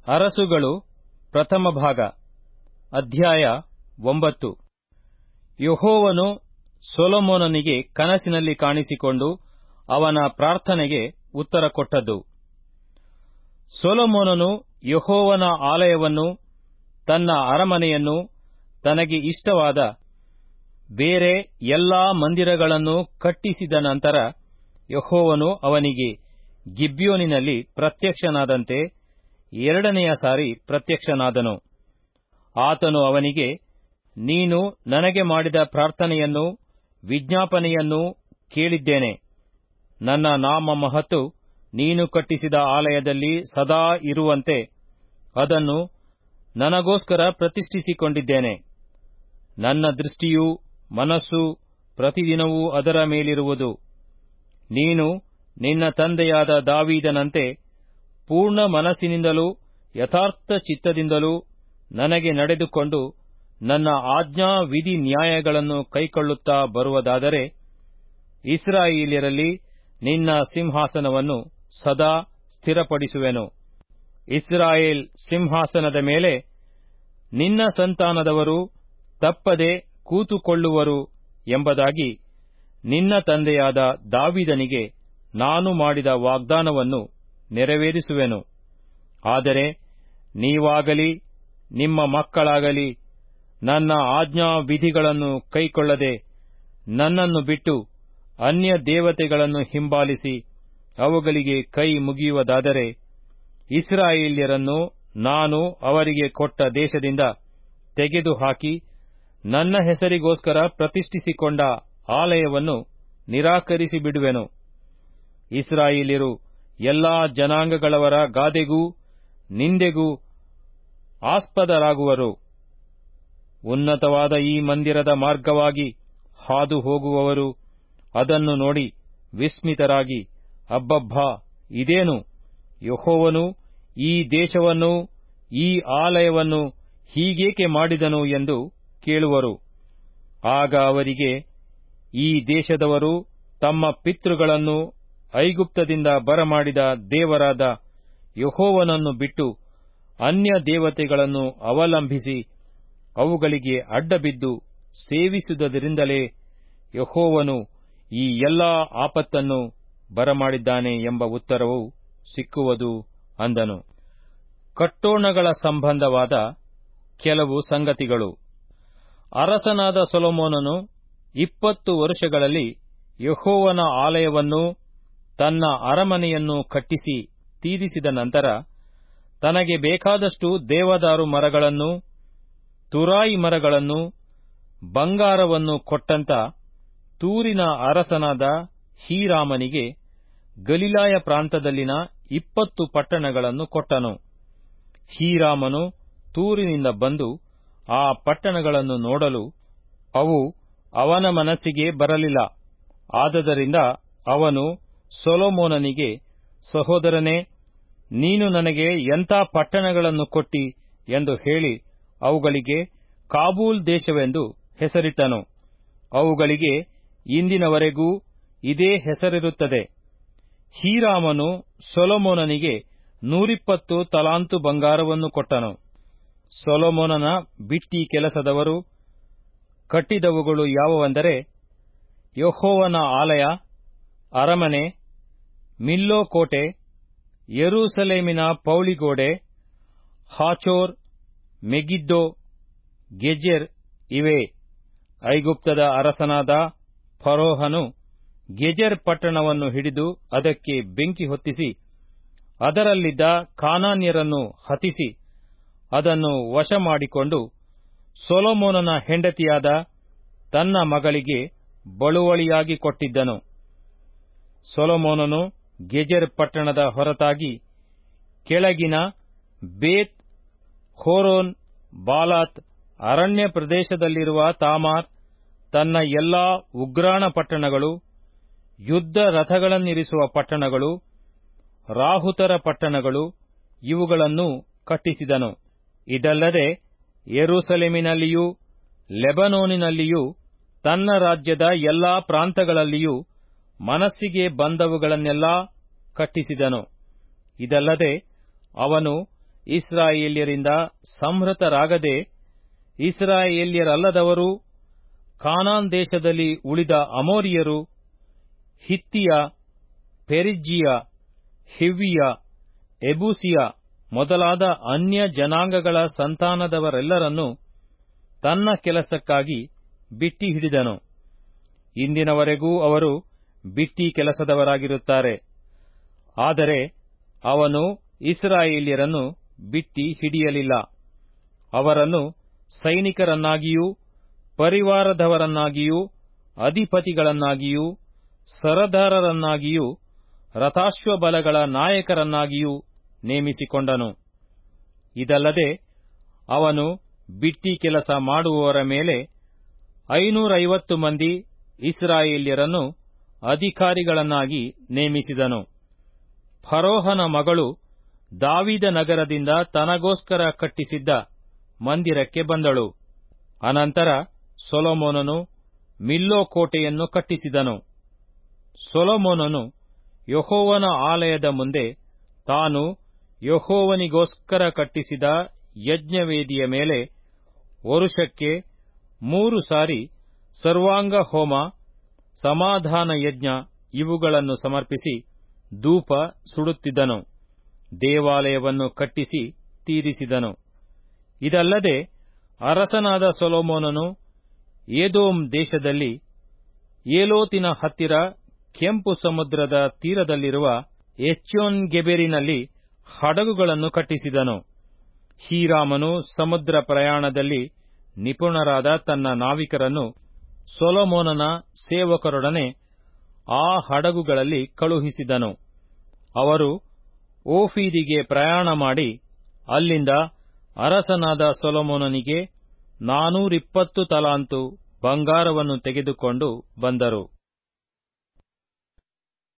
ಅರಸುಗಳು ಪ್ರಥಮ ಭಾಗ ಅಧ್ಯಾಯ ಒಂಬತ್ತು ಯೆಹೋವನು ಸೊಲೊಮೋನನಿಗೆ ಕನಸಿನಲ್ಲಿ ಕಾಣಿಸಿಕೊಂಡು ಅವನ ಪ್ರಾರ್ಥನೆಗೆ ಉತ್ತರ ಕೊಟ್ಟದ್ದು ಸೊಲೊಮೋನನು ಯೆಹೋವನ ಆಲಯವನ್ನು ತನ್ನ ಅರಮನೆಯನ್ನು ತನಗೆ ಇಷ್ಟವಾದ ಬೇರೆ ಎಲ್ಲಾ ಮಂದಿರಗಳನ್ನು ಕಟ್ಟಿಸಿದ ನಂತರ ಯೆಹೋವನು ಅವನಿಗೆ ಗಿಬ್ಯೋನಿನಲ್ಲಿ ಪ್ರತ್ಯಕ್ಷನಾದಂತೆ ಎರಡನೆಯ ಸಾರಿ ಪ್ರತ್ಯಕ್ಷನಾದನು ಆತನು ಅವನಿಗೆ ನೀನು ನನಗೆ ಮಾಡಿದ ಪ್ರಾರ್ಥನೆಯನ್ನು ವಿಜ್ಞಾಪನೆಯನ್ನು ಕೇಳಿದ್ದೇನೆ ನನ್ನ ನಾಮ ಮಹತ್ತು ನೀನು ಕಟ್ಟಿಸಿದ ಆಲಯದಲ್ಲಿ ಸದಾ ಇರುವಂತೆ ಅದನ್ನು ನನಗೋಸ್ಕರ ಪ್ರತಿಷ್ಠಿಸಿಕೊಂಡಿದ್ದೇನೆ ನನ್ನ ದೃಷ್ಟಿಯೂ ಮನಸ್ಸು ಪ್ರತಿದಿನವೂ ಅದರ ಮೇಲಿರುವುದು ನೀನು ನಿನ್ನ ತಂದೆಯಾದ ದಾವೀದನಂತೆ ಪೂರ್ಣ ಮನಸ್ಸಿನಿಂದಲೂ ಯಥಾರ್ಥ ಚಿತ್ತದಿಂದಲೂ ನನಗೆ ನಡೆದುಕೊಂಡು ನನ್ನ ಆಜ್ಞಾ ವಿಧಿ ನ್ಯಾಯಗಳನ್ನು ಕೈಕೊಳ್ಳುತ್ತಾ ಬರುವುದಾದರೆ ಇಸ್ರಾಯೇಲ್ಯರಲ್ಲಿ ನಿನ್ನ ಸಿಂಹಾಸನವನ್ನು ಸದಾ ಸ್ಥಿರಪಡಿಸುವೆನು ಇಸ್ರಾಯೇಲ್ ಸಿಂಹಾಸನದ ಮೇಲೆ ನಿನ್ನ ಸಂತಾನದವರು ತಪ್ಪದೆ ಕೂತುಕೊಳ್ಳುವರು ಎಂಬುದಾಗಿ ನಿನ್ನ ತಂದೆಯಾದ ದಾವಿದನಿಗೆ ನಾನು ಮಾಡಿದ ವಾಗ್ದಾನವನ್ನು ನೆರವೇರಿಸುವೆನು ಆದರೆ ನೀವಾಗಲಿ ನಿಮ್ಮ ಮಕ್ಕಳಾಗಲಿ ನನ್ನ ಆಜ್ಞಾ ವಿಧಿಗಳನ್ನು ಕೈಕೊಳ್ಳದೆ ನನ್ನನ್ನು ಬಿಟ್ಟು ಅನ್ಯ ದೇವತೆಗಳನ್ನು ಹಿಂಬಾಲಿಸಿ ಅವುಗಳಿಗೆ ಕೈ ಮುಗಿಯುವುದಾದರೆ ಇಸ್ರಾಯೇಲ್ಯರನ್ನು ನಾನು ಅವರಿಗೆ ಕೊಟ್ಟ ದೇಶದಿಂದ ತೆಗೆದುಹಾಕಿ ನನ್ನ ಹೆಸರಿಗೋಸ್ಕರ ಪ್ರತಿಷ್ಠಿಸಿಕೊಂಡ ಆಲಯವನ್ನು ನಿರಾಕರಿಸಿ ಬಿಡುವೆನು ಇಸ್ರಾಯೇಲ್ಯರು ಎಲ್ಲಾ ಜನಾಂಗಗಳವರ ಗಾದೆಗೂ ನಿಂದೆಗೂ ಆಸ್ಪದರಾಗುವರು ಉನ್ನತವಾದ ಈ ಮಂದಿರದ ಮಾರ್ಗವಾಗಿ ಹಾದು ಹೋಗುವವರು ಅದನ್ನು ನೋಡಿ ವಿಸ್ಮಿತರಾಗಿ ಅಬ್ಬಬ್ಬಾ ಇದೇನು ಯೆಹೋವನು ಈ ದೇಶವನ್ನು ಈ ಆಲಯವನ್ನು ಹೀಗೇಕೆ ಮಾಡಿದನು ಎಂದು ಕೇಳುವರು ಆಗ ಅವರಿಗೆ ಈ ದೇಶದವರು ತಮ್ಮ ಪಿತೃಗಳನ್ನು ಐಗುಪ್ತದಿಂದ ಬರಮಾಡಿದ ದೇವರಾದ ಯೆಹೋವನನ್ನು ಬಿಟ್ಟು ಅನ್ಯ ದೇವತೆಗಳನ್ನು ಅವಲಂಬಿಸಿ ಅವುಗಳಿಗೆ ಅಡ್ಡಬಿದ್ದು ಸೇವಿಸುವುದರಿಂದಲೇ ಯೆಹೋವನು ಈ ಎಲ್ಲಾ ಆಪತ್ತನ್ನು ಬರಮಾಡಿದ್ದಾನೆ ಎಂಬ ಉತ್ತರವು ಸಿಕ್ಕುವುದು ಅಂದನು ಕಟ್ಟೋಣಗಳ ಸಂಬಂಧವಾದ ಕೆಲವು ಸಂಗತಿಗಳು ಅರಸನಾದ ಸೊಲೊಮೋನನು ಇಪ್ಪತ್ತು ವರುಷಗಳಲ್ಲಿ ಯೆಹೋವನ ಆಲಯವನ್ನು ತನ್ನ ಅರಮನೆಯನ್ನು ಕಟ್ಟಿಸಿ ತೀರಿಸಿದ ನಂತರ ತನಗೆ ಬೇಕಾದಷ್ಟು ದೇವದಾರು ಮರಗಳನ್ನು ತುರಾಯಿ ಮರಗಳನ್ನು ಬಂಗಾರವನ್ನು ಕೊಟ್ಟಂತ ತೂರಿನ ಅರಸನಾದ ಹೀರಾಮನಿಗೆ ಗಲಿಲಾಯ ಪ್ರಾಂತದಲ್ಲಿನ ಇಪ್ಪತ್ತು ಪಟ್ಟಣಗಳನ್ನು ಕೊಟ್ಟನು ಹೀರಾಮನು ತೂರಿನಿಂದ ಬಂದು ಆ ಪಟ್ಟಣಗಳನ್ನು ನೋಡಲು ಅವು ಅವನ ಮನಸ್ಸಿಗೆ ಬರಲಿಲ್ಲ ಆದದರಿಂದ ಅವನು ಸೊಲೊಮೋನನಿಗೆ ಸಹೋದರನೇ ನೀನು ನನಗೆ ಎಂಥ ಪಟ್ಟಣಗಳನ್ನು ಕೊಟ್ಟಿ ಎಂದು ಹೇಳಿ ಅವುಗಳಿಗೆ ಕಾಬೂಲ್ ದೇಶವೆಂದು ಹೆಸರಿಟ್ಟನು ಅವುಗಳಿಗೆ ಇಂದಿನವರೆಗೂ ಇದೇ ಹೆಸರಿರುತ್ತದೆ ಹೀರಾಮನು ಸೊಲೊಮೋನನಿಗೆ ನೂರಿಪ್ಪತ್ತು ತಲಾಂತು ಬಂಗಾರವನ್ನು ಕೊಟ್ಟನು ಸೊಲೊಮೋನನ ಬಿಟ್ಟಿ ಕೆಲಸದವರು ಕಟ್ಟಿದವುಗಳು ಯಾವುವೆಂದರೆ ಯೆಹೋವನ ಆಲಯ ಅರಮನೆ ಮಿಲ್ಲೋ ಕೋಟೆ ಯೆರೂಸಲೇಮಿನ ಪೌಳಿಗೋಡೆ ಹಾಚೋರ್ ಮೆಗಿದ್ದೋ ಗೆಜೆರ್ ಇವೆ ಐಗುಪ್ತದ ಅರಸನಾದ ಫರೋಹನು ಗೆಜೆರ್ ಪಟ್ಟಣವನ್ನು ಹಿಡಿದು ಅದಕ್ಕೆ ಬೆಂಕಿ ಹೊತ್ತಿಸಿ ಅದರಲ್ಲಿದ್ದ ಕಾನಾನ್ಯರನ್ನು ಹತಿಸಿ ಅದನ್ನು ವಶ ಮಾಡಿಕೊಂಡು ಸೊಲೊಮೋನನ ಹೆಂಡತಿಯಾದ ತನ್ನ ಮಗಳಿಗೆ ಬಳುವಳಿಯಾಗಿ ಕೊಟ್ಟಿದ್ದನು ಸೊಲೊಮೋನನು ಗೆಜೆರ್ ಪಟ್ಟಣದ ಹೊರತಾಗಿ ಕೆಳಗಿನ ಬೇತ್ ಹೋರೋನ್ ಬಾಲಾತ್ ಅರಣ್ಯ ಪ್ರದೇಶದಲ್ಲಿರುವ ತಾಮಾರ್ ತನ್ನ ಎಲ್ಲಾ ಉಗ್ರಾಣ ಪಟ್ಟಣಗಳು ಯುದ್ಧ ರಥಗಳನ್ನಿರಿಸುವ ಪಟ್ಟಣಗಳು ರಾಹುತರ ಪಟ್ಟಣಗಳು ಇವುಗಳನ್ನು ಕಟ್ಟಿಸಿದನು ಇದಲ್ಲದೆ ಯೆರೂಸಲೇಮಿನಲ್ಲಿಯೂ ಲೆಬನೋನಿನಲ್ಲಿಯೂ ತನ್ನ ರಾಜ್ಯದ ಎಲ್ಲಾ ಪ್ರಾಂತಗಳಲ್ಲಿಯೂ ಮನಸ್ಸಿಗೆ ಬಂದವುಗಳನ್ನೆಲ್ಲಾ ಕಟ್ಟಿಸಿದನು ಇದಲ್ಲದೆ ಅವನು ಇಸ್ರಾಯೇಲ್ಯರಿಂದ ಸಂಹೃತರಾಗದೆ ಇಸ್ರಾಯೇಲ್ಯರಲ್ಲದವರು ಕಾನಾನ್ ದೇಶದಲ್ಲಿ ಉಳಿದ ಅಮೋರಿಯರು ಹಿತ್ತಿಯ ಪೆರಿಜ್ಜಿಯ ಹಿವ್ವಿಯ ಎಬೂಸಿಯ ಮೊದಲಾದ ಅನ್ಯ ಜನಾಂಗಗಳ ಸಂತಾನದವರೆಲ್ಲರನ್ನು ತನ್ನ ಕೆಲಸಕ್ಕಾಗಿ ಬಿಟ್ಟಿ ಹಿಡಿದನು ಇಂದಿನವರೆಗೂ ಅವರು ಬಿಟ್ಟಿ ಕೆಲಸದವರಾಗಿರುತ್ತಾರೆ ಆದರೆ ಅವನು ಇಸ್ರಾಯೇಲ್ಯರನ್ನು ಬಿಟ್ಟಿ ಹಿಡಿಯಲಿಲ್ಲ ಅವರನ್ನು ಸೈನಿಕರನ್ನಾಗಿಯೂ ಪರಿವಾರದವರನ್ನಾಗಿಯೂ ಅಧಿಪತಿಗಳನ್ನಾಗಿಯೂ ಸರದಾರರನ್ನಾಗಿಯೂ ರಥಾಶ್ವಬಲಗಳ ನಾಯಕರನ್ನಾಗಿಯೂ ನೇಮಿಸಿಕೊಂಡನು ಇದಲ್ಲದೆ ಅವನು ಬಿಟ್ಟಿ ಕೆಲಸ ಮಾಡುವವರ ಮೇಲೆ ಐನೂರೈವತ್ತು ಮಂದಿ ಇಸ್ರಾಯೇಲ್ಯರನ್ನು ಅಧಿಕಾರಿಗಳನ್ನಾಗಿ ನೇಮಿಸಿದನು ಫರೋಹನ ಮಗಳು ದಾವಿದ ನಗರದಿಂದ ತನಗೋಸ್ಕರ ಕಟ್ಟಿಸಿದ್ದ ಮಂದಿರಕ್ಕೆ ಬಂದಳು ಅನಂತರ ಸೊಲೊಮೋನನು ಮಿಲ್ಲೋ ಕೋಟೆಯನ್ನು ಕಟ್ಟಿಸಿದನು ಸೊಲೊಮೋನನು ಯಹೋವನ ಆಲಯದ ಮುಂದೆ ತಾನು ಯಹೋವನಿಗೋಸ್ಕರ ಕಟ್ಟಿಸಿದ ಯಜ್ಞವೇದಿಯ ಮೇಲೆ ವರುಷಕ್ಕೆ ಮೂರು ಸಾರಿ ಸರ್ವಾಂಗ ಹೋಮ ಸಮಾಧಾನ ಯಜ್ಞ ಇವುಗಳನ್ನು ಸಮರ್ಪಿಸಿ ಧೂಪ ಸುಡುತ್ತಿದ್ದನು ದೇವಾಲಯವನ್ನು ಕಟ್ಟಿಸಿ ತೀರಿಸಿದನು ಇದಲ್ಲದೆ ಅರಸನಾದ ಸೊಲೊಮೋನನು ಏದೋಮ್ ದೇಶದಲ್ಲಿ ಏಲೋತಿನ ಹತ್ತಿರ ಕೆಂಪು ಸಮುದ್ರದ ತೀರದಲ್ಲಿರುವ ಎಚ್ಯೋನ್ ಗೆಬೆರಿನಲ್ಲಿ ಹಡಗುಗಳನ್ನು ಕಟ್ಟಿಸಿದನು ಹೀರಾಮನು ಸಮುದ್ರ ಪ್ರಯಾಣದಲ್ಲಿ ನಿಪುಣರಾದ ತನ್ನ ನಾವಿಕರನ್ನು ಸೊಲೊಮೋನನ ಸೇವಕರೊಡನೆ ಆ ಹಡಗುಗಳಲ್ಲಿ ಕಳುಹಿಸಿದನು ಅವರು ಓಫೀರಿಗೆ ಪ್ರಯಾಣ ಮಾಡಿ ಅಲ್ಲಿಂದ ಅರಸನಾದ ಸೊಲೊಮೋನನಿಗೆ ನಾನೂರಿಪ್ಪತ್ತು ತಲಾಂತು ಬಂಗಾರವನ್ನು ತೆಗೆದುಕೊಂಡು ಬಂದರು